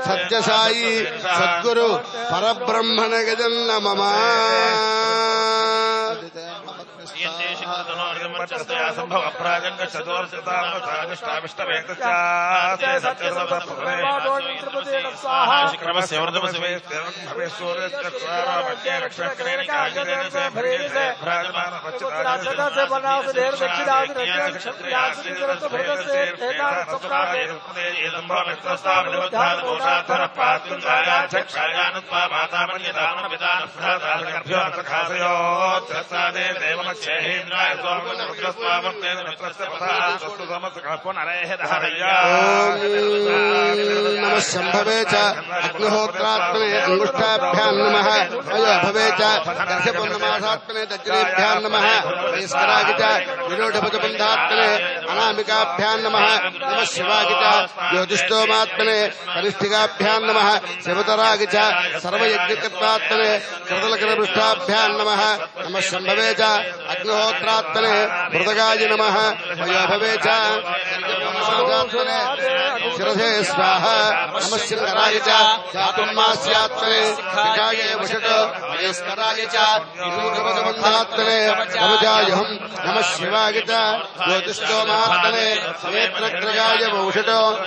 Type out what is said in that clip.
సత్యసాయి సద్గురు పరబ్రహ్మణ గజన్న మమ నమ శంభవే చ అగ్నిహోత్రాత్మనే అంగుష్టాభ్యాం నమ అయో భవే చ దర్శపూర్ణమాసాత్మనే తజ్జనేభ్యాం నమ ఈశ్వరాగి చ విరోఢభుజబంధాత్మనే అనామికాభ్యాం నమ నమ శివాగి చ జ్యోతిష్టోమాత్మనే కనిష్ఠికాభ్యాం నమ శివతరాగి చ సర్వయజ్ఞకత్వాత్మనే కృతలకరపృష్టాభ్యాం నమ నమ శంభవే చ అగ్నిహోత్రాత్మనే మృదగాయ నమ అయో భవే చ దర్శపూర్ణమాసాత్మనే శిరసే స్వాహ నమ శంకరాయ చ చాతుర్మాస్యాత్మనే వికాయ వషట వయస్కరాయ చ విరూఢపదబంధాత్మనే కవచాయహం నమ శివాయ చ జ్యోతిష్టోమాత్మనే నేత్రగ్రగాయ వౌషట